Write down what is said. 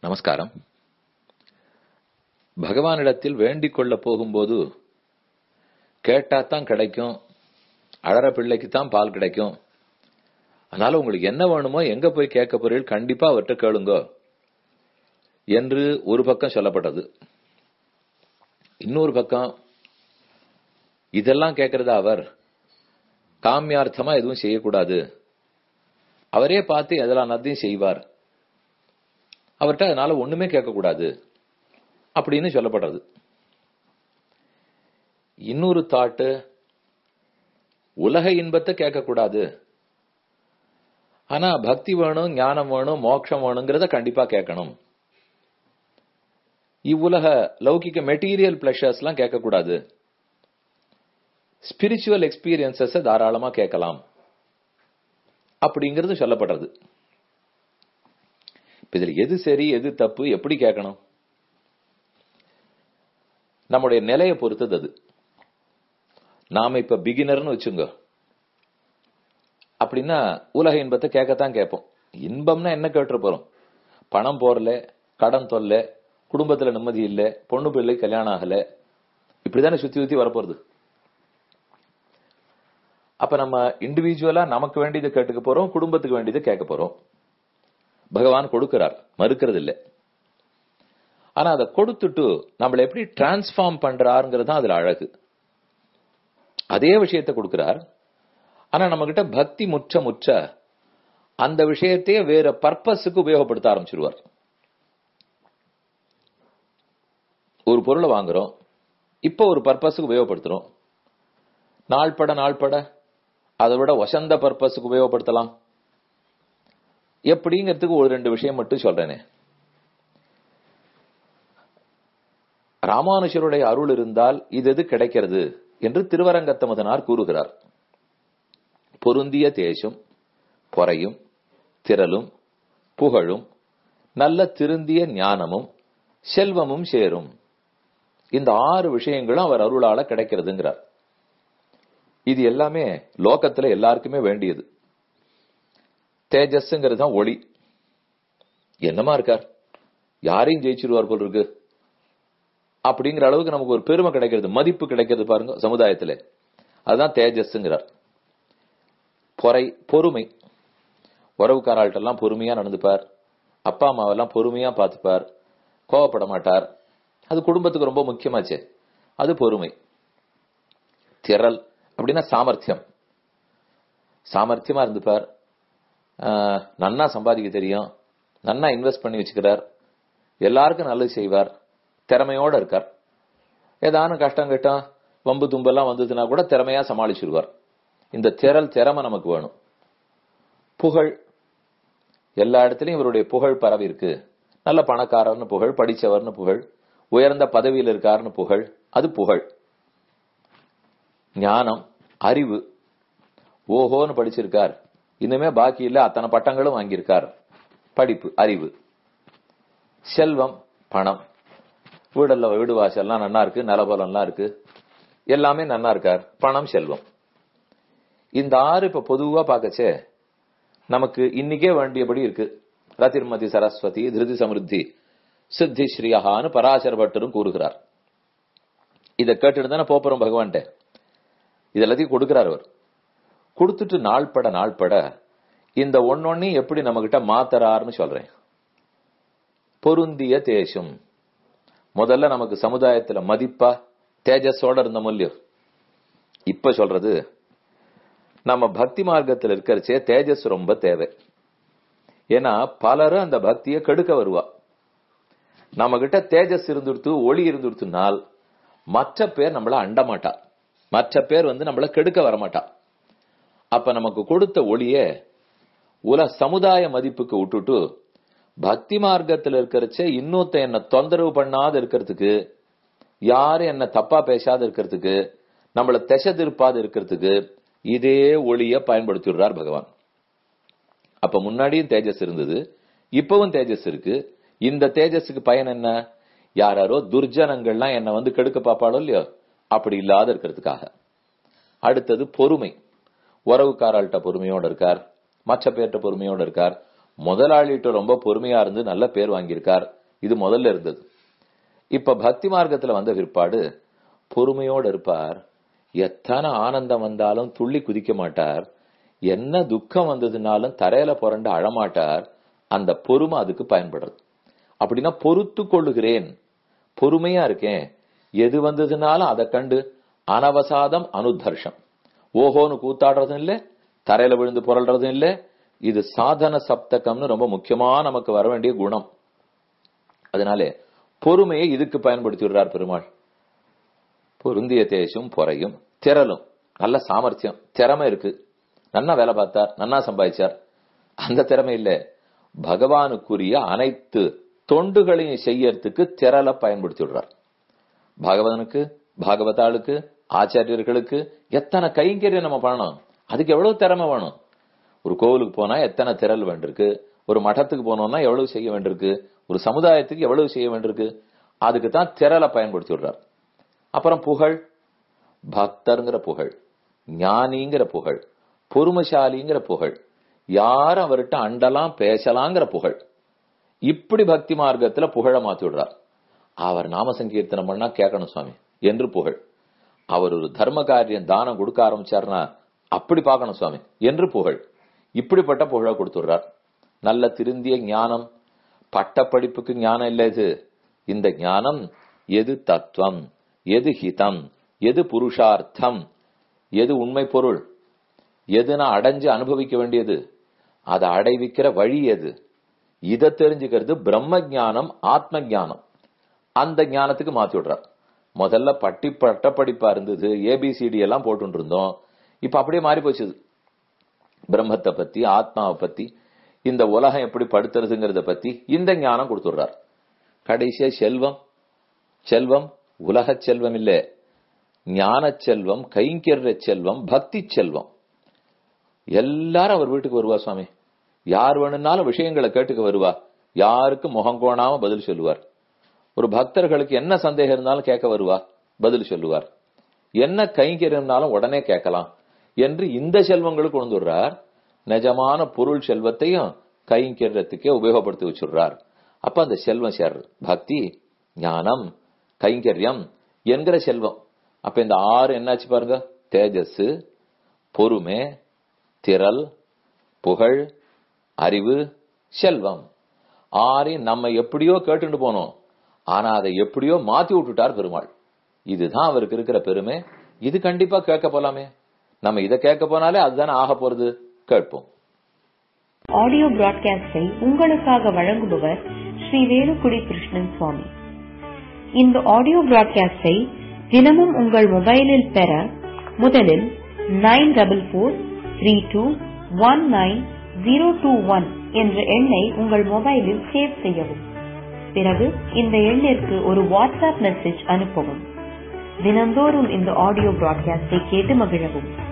நமஸ்காரம் பகவானிடத்தில் வேண்டிக் கொள்ள போகும்போது கேட்டாதான் கிடைக்கும் அழற பிள்ளைக்கு தான் பால் கிடைக்கும் அதனால உங்களுக்கு என்ன வேணுமோ எங்க போய் கேட்க போறீர்கள் கண்டிப்பா அவர்கிட்ட கேளுங்க என்று ஒரு பக்கம் சொல்லப்பட்டது இன்னொரு பக்கம் இதெல்லாம் கேட்கறதா அவர் காமியார்த்தமா எதுவும் செய்யக்கூடாது அவரே பார்த்து எதெல்லாம் நத்தையும் செய்வார் அவர்கிட்ட அதனால ஒண்ணுமே கேட்கக்கூடாது அப்படின்னு சொல்லப்படுறது இன்னொரு தாட்டு உலக இன்பத்தை கேட்கக்கூடாது ஆனா பக்தி வேணும் ஞானம் வேணும் மோட்சம் வேணுங்கிறத கண்டிப்பா கேட்கணும் இவ்வுலக லௌகிக்க மெட்டீரியல் பிளஷர்ஸ் எல்லாம் கேட்கக்கூடாது ஸ்பிரிச்சுவல் எக்ஸ்பீரியன்சஸ் தாராளமா கேட்கலாம் அப்படிங்கிறது சொல்லப்படுறது இதுல எது சரி எது தப்பு எப்படி கேட்கணும் நம்முடைய நிலையை பொறுத்தது அது நாம இப்ப பிகினர்னு வச்சுங்க அப்படின்னா உலக இன்பத்தை கேட்கத்தான் கேட்போம் இன்பம்னா என்ன கேட்டு போறோம் பணம் போறல கடன் தொல்ல குடும்பத்துல நிம்மதி இல்ல பொண்ணு பிள்ளை கல்யாணம் ஆகல இப்படிதானே சுத்தி சுத்தி வரப்போறது அப்ப நம்ம இண்டிவிஜுவலா நமக்கு வேண்டியதை கேட்டுக்க போறோம் குடும்பத்துக்கு வேண்டியதை கேட்க போறோம் பகவான் கொடுக்கிறார் மறுக்கிறது இல்லை ஆனா அதை கொடுத்துட்டு நம்மளை எப்படி டிரான்ஸ்ஃபார்ம் பண்றாருங்கிறது தான் அதுல அழகு அதே விஷயத்தை கொடுக்கிறார் ஆனா நம்ம கிட்ட பக்தி முற்ற முற்ற அந்த விஷயத்தையே வேற பர்பஸுக்கு உபயோகப்படுத்த ஆரம்பிச்சிருவார் ஒரு பொருளை வாங்குறோம் இப்போ ஒரு பர்பஸுக்கு உபயோகப்படுத்துறோம் நாள்பட நாள்பட அதை விட வசந்த பர்பஸுக்கு உபயோகப்படுத்தலாம் எப்படிங்கிறதுக்கு ஒரு ரெண்டு விஷயம் மட்டும் சொல்றேனே ராமானுஷருடைய அருள் இருந்தால் இது எது கிடைக்கிறது என்று திருவரங்கத்தமதனார் கூறுகிறார் பொருந்திய தேசம் பொறையும் திரளும் புகழும் நல்ல திருந்திய ஞானமும் செல்வமும் சேரும் இந்த ஆறு விஷயங்களும் அவர் அருளால கிடைக்கிறதுங்கிறார் இது எல்லாமே லோகத்துல எல்லாருக்குமே வேண்டியது தேஜஸ்ங்கிறது தான் ஒளி என்னமா இருக்கார் யாரையும் ஜெயிச்சிருவார் போல் இருக்கு அப்படிங்கிற அளவுக்கு நமக்கு ஒரு பெருமை கிடைக்கிறது மதிப்பு கிடைக்கிறது பாருங்க சமுதாயத்துல அதுதான் தேஜஸ்ங்கிறார் பொறை பொறுமை உறவுக்காராள்கிட்டெல்லாம் பொறுமையா நடந்துப்பார் அப்பா அம்மாவெல்லாம் பொறுமையா பார்த்துப்பார் கோவப்பட மாட்டார் அது குடும்பத்துக்கு ரொம்ப முக்கியமாச்சே அது பொறுமை திரள் அப்படின்னா சாமர்த்தியம் சாமர்த்தியமா இருந்துப்பார் நன்னா சம்பாதிக்க தெரியும் நன்னா இன்வெஸ்ட் பண்ணி வச்சுக்கிறார் எல்லாருக்கும் நல்லது செய்வார் திறமையோட இருக்கார் ஏதானும் கஷ்டம் கட்டம் வம்பு தும்பெல்லாம் வந்ததுன்னா கூட திறமையா சமாளிச்சிருவார் இந்த திரள் திறமை நமக்கு வேணும் புகழ் எல்லா இடத்துலயும் இவருடைய புகழ் பரவி இருக்கு நல்ல பணக்காரர்னு புகழ் படிச்சவர்னு புகழ் உயர்ந்த பதவியில் இருக்காருன்னு புகழ் அது புகழ் ஞானம் அறிவு ஓஹோன்னு படிச்சிருக்கார் இன்னுமே பாக்கி இல்ல அத்தனை பட்டங்களும் வாங்கியிருக்கார் படிப்பு அறிவு செல்வம் பணம் வீடல்ல வீடு வாசல்லாம் நன்னா இருக்கு நிலபலம்லாம் இருக்கு எல்லாமே நன்னா இருக்கார் பணம் செல்வம் இந்த ஆறு இப்ப பொதுவா பாக்கச்சே நமக்கு இன்னைக்கே வேண்டியபடி இருக்கு ரதிர்மதி சரஸ்வதி திருதி சமிருத்தி சித்தி ஸ்ரீயகான்னு பராசர பட்டரும் கூறுகிறார் இதை கேட்டுட்டு தானே போறோம் பகவான்கிட்ட இது எல்லாத்தையும் கொடுக்கிறார் அவர் கொடுத்துட்டு நாள்பட நாள்பட இந்த ஒன்னொன்னையும் எப்படி நம்ம கிட்ட மாத்தறாருன்னு சொல்றேன் பொருந்திய தேசம் முதல்ல நமக்கு சமுதாயத்துல மதிப்பா தேஜஸோட இருந்த மூல்யம் இப்ப சொல்றது நம்ம பக்தி மார்க்கத்தில் இருக்கிறச்சே தேஜஸ் ரொம்ப தேவை ஏன்னா பலரும் அந்த பக்தியை கெடுக்க வருவா நம்ம கிட்ட தேஜஸ் இருந்துடுத்து ஒளி இருந்துடுத்துனால் மற்ற பேர் நம்மள அண்டமாட்டா மற்ற பேர் வந்து நம்மள கெடுக்க வரமாட்டா அப்ப நமக்கு கொடுத்த ஒளிய உல சமுதாய மதிப்புக்கு விட்டுட்டு பக்தி மார்க்கத்தில் இருக்கிறச்ச இன்னொத்த என்ன தொந்தரவு பண்ணாத இருக்கிறதுக்கு யாரும் என்ன தப்பா பேசாத இருக்கிறதுக்கு நம்மள திசை திருப்பாத இருக்கிறதுக்கு இதே ஒளிய பயன்படுத்திடுறார் பகவான் அப்ப முன்னாடியும் தேஜஸ் இருந்தது இப்பவும் தேஜஸ் இருக்கு இந்த தேஜஸுக்கு பயன் என்ன யாராரோ துர்ஜனங்கள்லாம் என்ன வந்து கெடுக்க பாப்பாளோ இல்லையோ அப்படி இல்லாத இருக்கிறதுக்காக அடுத்தது பொறுமை உறவுக்காராள்கிட்ட பொறுமையோட இருக்கார் மற்ற பேர்ட்ட பொறுமையோட இருக்கார் முதலாளிகிட்ட ரொம்ப பொறுமையா இருந்து நல்ல பேர் வாங்கியிருக்கார் இது முதல்ல இருந்தது இப்ப பக்தி மார்க்கத்துல வந்த பிற்பாடு பொறுமையோடு இருப்பார் எத்தனை ஆனந்தம் வந்தாலும் துள்ளி குதிக்க மாட்டார் என்ன துக்கம் வந்ததுனாலும் தரையில புரண்டு அழமாட்டார் அந்த பொறுமை அதுக்கு பயன்படுறது அப்படின்னா பொறுத்து கொள்ளுகிறேன் பொறுமையா இருக்கேன் எது வந்ததுனாலும் அதை கண்டு அனவசாதம் அனுதர்ஷம் ஓஹோன்னு கூத்தாடுறதும் இல்ல தரையில விழுந்து புரள்றதும் இல்ல இது சாதன சப்தகம்னு ரொம்ப முக்கியமா நமக்கு வர வேண்டிய குணம் அதனாலே பொறுமையை இதுக்கு பயன்படுத்தி விடுறார் பெருமாள் பொருந்திய தேசும் பொறையும் திரளும் நல்ல சாமர்த்தியம் திறமை இருக்கு நன்னா வேலை பார்த்தார் நன்னா சம்பாதிச்சார் அந்த திறமை இல்ல பகவானுக்குரிய அனைத்து தொண்டுகளையும் செய்யறதுக்கு திரள பயன்படுத்தி விடுறார் பாகவதனுக்கு பாகவதாளுக்கு ஆச்சாரியர்களுக்கு எத்தனை கைங்கரியம் நம்ம பண்ணணும் அதுக்கு எவ்வளவு திறமை வேணும் ஒரு கோவிலுக்கு போனா எத்தனை திரள் வேண்டியிருக்கு ஒரு மഠத்துக்கு போனோம்னா எவ்வளவு செய்ய வேண்டியிருக்கு ஒரு சமுதாயத்துக்கு எவ்வளவு செய்ய வேண்டியிருக்கு அதுக்கு தான் திரளை பயன்படுத்தி விடுறார் அப்புறம் புகழ் பக்தருங்கிற புகழ் ஞானிங்கிற புகழ் பொறுமைசாலிங்கிற புகழ் யாரும் அவர்கிட்ட அண்டலாம் பேசலாங்கிற புகழ் இப்படி பக்தி மார்க்கத்துல புகழ மாத்தி விடுறார் அவர் நாம சங்கீர்த்தனம் பண்ணா கேட்கணும் சுவாமி என்று புகழ் அவர் ஒரு தர்ம காரியம் தானம் கொடுக்க ஆரம்பிச்சார்னா அப்படி பார்க்கணும் சுவாமி என்று புகழ் இப்படிப்பட்ட புகழ கொடுத்துடுறார் நல்ல திருந்திய ஞானம் பட்ட படிப்புக்கு ஞானம் இல்ல இது இந்த ஞானம் எது தத்துவம் எது ஹிதம் எது புருஷார்த்தம் எது உண்மை பொருள் எது நான் அடைஞ்சு அனுபவிக்க வேண்டியது அதை அடைவிக்கிற வழி எது இதை தெரிஞ்சுக்கிறது பிரம்ம ஞானம் ஆத்ம ஞானம் அந்த ஞானத்துக்கு மாத்தி விடுறார் முதல்ல பட்டி பட்ட படிப்பா இருந்தது ஏபிசிடி எல்லாம் போட்டு இருந்தோம் இப்ப அப்படியே மாறி போச்சு பிரம்மத்தை பத்தி ஆத்மாவை பத்தி இந்த உலகம் எப்படி படுத்துறதுங்கிறத பத்தி இந்த ஞானம் கொடுத்துடுறார் கடைசியா செல்வம் செல்வம் உலக செல்வம் இல்ல ஞான செல்வம் கைங்கர்ற செல்வம் பக்தி செல்வம் எல்லாரும் அவர் வீட்டுக்கு வருவா சுவாமி யார் வேணும்னாலும் விஷயங்களை கேட்டுக்க வருவா யாருக்கும் முகம் கோணாம பதில் சொல்லுவார் ஒரு பக்தர்களுக்கு என்ன சந்தேகம் இருந்தாலும் கேட்க வருவா பதில் சொல்லுவார் என்ன கைங்கரியம்னாலும் உடனே கேட்கலாம் என்று இந்த செல்வங்களுக்கு கொண்டு வர்றார் நிஜமான பொருள் செல்வத்தையும் கைங்கரியத்துக்கே உபயோகப்படுத்தி வச்சுடுறார் அப்ப அந்த செல்வம் சேர் பக்தி ஞானம் கைங்கரியம் என்கிற செல்வம் அப்ப இந்த ஆறு என்னாச்சு பாருங்க தேஜஸ் பொறுமை திரள் புகழ் அறிவு செல்வம் ஆறையும் நம்ம எப்படியோ கேட்டுட்டு போனோம் ஆனா அதை எப்படியோ மாத்தி விட்டுட்டார் பெருமாள் இதுதான் அவருக்கு இருக்கிற பெருமை இது கண்டிப்பா கேட்க போலாமே நம்ம இதை கேட்க போனாலே அதுதானே ஆக போறது கேட்போம் ஆடியோ பிராட்காஸ்டை உங்களுக்காக வழங்குபவர் ஸ்ரீ வேலுக்குடி கிருஷ்ணன் சுவாமி இந்த ஆடியோ பிராட்காஸ்டை தினமும் உங்கள் மொபைலில் பெற முதலில் nine double four three two one nine zero two one என்ற எண்ணை உங்கள் மொபைலில் சேவ் செய்யவும் பிறகு இந்த எண்ணிற்கு ஒரு வாட்ஸ்அப் மெசேஜ் அனுப்பவும் தினந்தோறும் இந்த ஆடியோ பிராட்காஸ்டை கேட்டு மகிழவும்